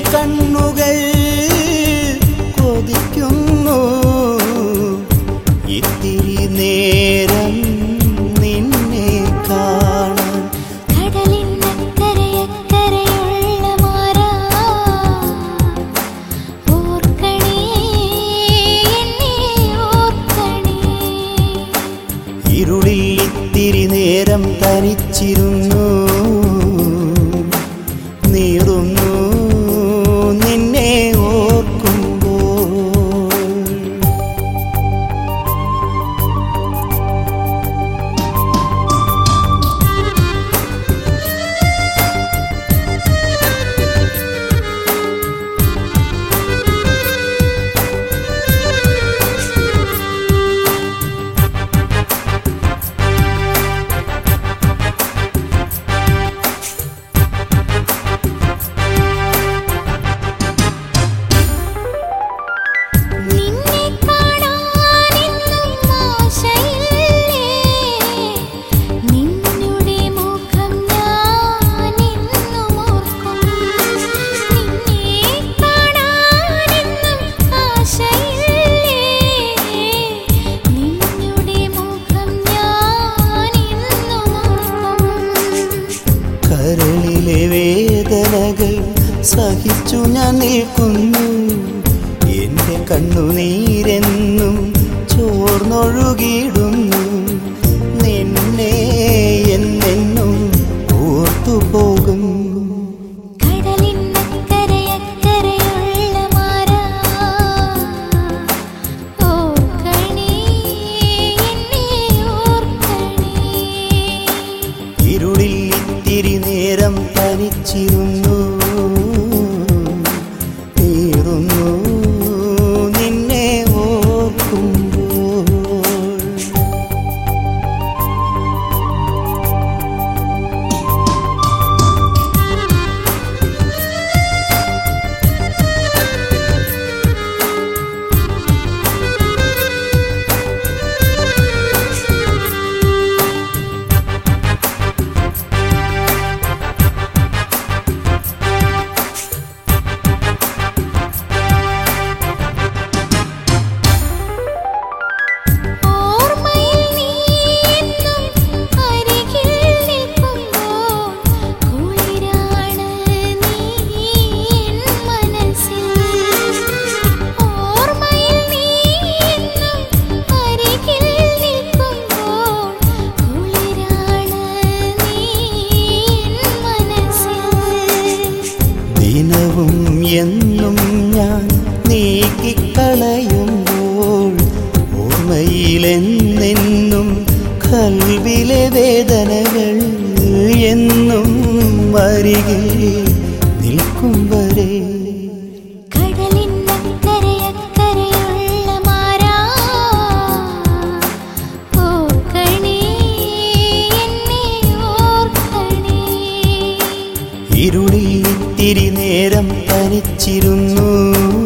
കണ്ണുകൾ കൊതിക്കുന്നു ഇത്തിരി നേരം നിന്നെ കാണാൻ കടലിനക്കരയക്കരയുള്ള മാറാ ഓർക്കണേ എന്നെ ഓർക്കണേ ഇരുളിൽ ഇത്തിരി നേരം തനിച്ചിരുന്നു നീറുന്നു നിന്നെ ഓർക്കുമ്പോൾ നിന്നെ കാണാനെന്നും ആശയില്ലേ നിന്നുടെ മുഖം ഞാനെന്നും ഓർക്കും നിന്നെ കാണാനെന്നും ആശയില്ലേ നിന്നുടെ മുഖം ഞാനെന്നും ഓർക്കും കരളിലെ വേദനകൾ സഹിച്ചു ഞാൻ നിൽക്കുന്നു എന്റെ കണ്ണുനീരെന്നും ചോർന്നൊഴുകിയിടുന്നു നിന്നെ എന്നെന്നും ഓർത്തുപോകും കടലിനക്കരയക്കരയുള്ള മാറാ ഓർക്കണേ എന്നെ ഓർക്കണേ ഇരുളിൽ ഇത്തിരി നേരം തനിച്ചിരുന്നു നീറുന്നു നിന്നെ ഓർക്കുമ്പോൾ ഓർമ്മയിൽ നീ എന്നും അരികിൽ നിൽക്കുമ്പോൾ കുളിരാണ് നീ എൻ മനസ്സിൽ ഓർമ്മയിൽ നീ എന്നും അരികിൽ നിൽക്കുമ്പോൾ കുളിരാണ് നീ എൻ മനസ്സിൽ ദിനവും എന്നും ഞാൻ നീക്കിക്കളയുമ്പോൾ ഓർമ്മയിലെന്നെന്നും കൽവിലെ വേദനകൾ എന്നും അരികിൽ നിൽക്കും വരെ കടലിനക്കരയക്കരയുള്ള മാറാ ഓർക്കണേ എന്നെ ഓർക്കണേ ഇരുളിൽ ഇത്തിരി നേരം തനിച്ചിരുന്നു